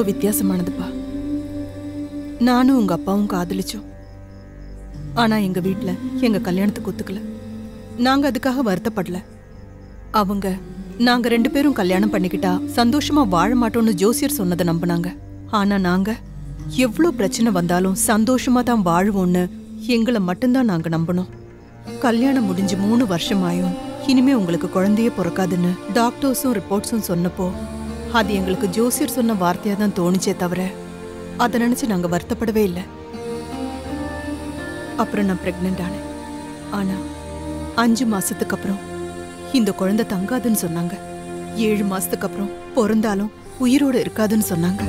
வித்தியாசமானதுப்பா நானும் உங்க அப்பாவும் காதலிச்சோம் ஆனா எங்க வீட்ல எங்க கல்யாணத்துக்கு ஒத்துக்கல நாங்க அதுக்காக வருத்தப்படல அவங்க நாங்க ரெண்டு பேரும் கல்யாணம் பண்ணிக்கிட்டா சந்தோஷமா வாழ மாட்டோம்னு ஜோசியர் சொன்னதை நம்பினாங்க ஆனா நாங்க எவ்வளோ பிரச்சனை வந்தாலும் சந்தோஷமா தான் வாழுவோம்னு எங்களை மட்டும்தான் நாங்க நம்பினோம் கல்யாணம் முடிஞ்சு மூணு வருஷமாயும் இனிமே உங்களுக்கு குழந்தையே பிறக்காதுன்னு டாக்டர்ஸும் ரிப்போர்ட்ஸும் சொன்னப்போ அது எங்களுக்கு ஜோசியர் சொன்ன வார்த்தையா தான் தோணுச்சே தவிர அதை நினைச்சு நாங்க வருத்தப்படவே இல்லை அப்புறம் நான் பிரெக்னென்ட் ஆனேன் ஆனா அஞ்சு மாசத்துக்கு அப்புறம் இந்த குழந்தை தங்காதுன்னு சொன்னாங்க ஏழு மாசத்துக்கு அப்புறம் பிறந்தாலும் உயிரோட இருக்காதுன்னு சொன்னாங்க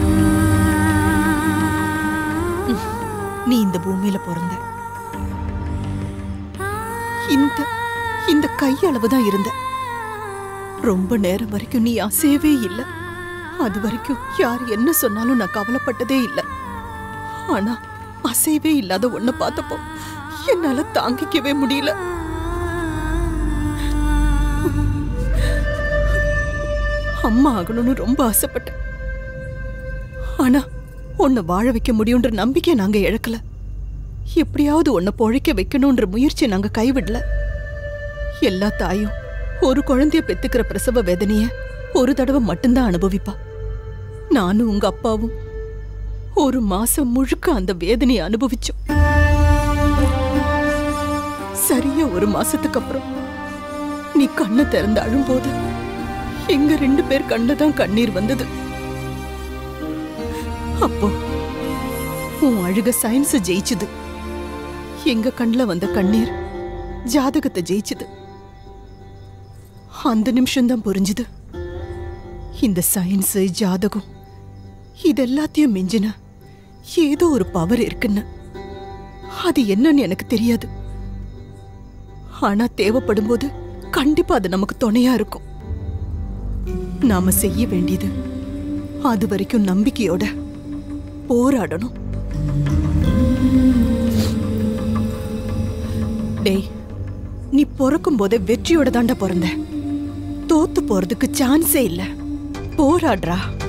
ம், நீ இந்த பூமியில பிறந்த இந்த இந்த கையளவு தான் இருந்த ரொம்ப நேரம் வரைக்கும் நீ அசையவே இல்லை அது வரைக்கும் யார் என்ன சொன்னாலும் நான் கவலைப்பட்டதே இல்லை ஆனா அசையவே இல்லாத ஒண்ண பார்த்தப்போ என்னால தாங்கிக்கவே முடியல அம்மா ஆகணும்னு ரொம்ப ஆசைப்பட்டேன் ஆனா உன்னை வாழ வைக்க முடியுன்ற நம்பிக்கை நாங்க இழக்கல எப்படியாவது உன்னை பொழைக்க வைக்கணும்ன்ற முயற்சி நாங்க கைவிடல எல்லா தாயும் ஒரு குழந்தைய பெத்துக்கிற பிரசவ வேதனைய ஒரு தடவை மட்டும்தான் அனுபவிப்பா நானும் உங்க அப்பாவும் ஒரு மாசம் முழுக்க அந்த வேதனையை அனுபவிச்சோம் சரியா ஒரு மாசத்துக்கு அப்புறம் நீ கண்ணை திறந்து அழும்போது எங்க ரெண்டு பேர் கண்ணுல தான் கண்ணீர் வந்தது அப்போ உன் அழுக சயின்ஸ் ஜெயிச்சுது எங்க கண்ணுல வந்த கண்ணீர் ஜாதகத்தை ஜெயிச்சுது அந்த நிமிஷம்தான் புரிஞ்சுது இந்த சயின்ஸ் ஜாதகம் இதெல்லாத்தையும் மிஞ்சின ஏதோ ஒரு பவர் இருக்குன்னு அது என்னன்னு எனக்கு தெரியாது ஆனா தேவைப்படும் போது கண்டிப்பா அது நமக்கு துணையா இருக்கும் நாம செய்ய வேண்டியது அது வரைக்கும் நம்பிக்கையோட போராடணும் டேய் நீ பிறக்கும் போதே வெற்றியோட தாண்டா பிறந்த தோத்து போறதுக்கு சான்ஸே இல்ல போராடுறா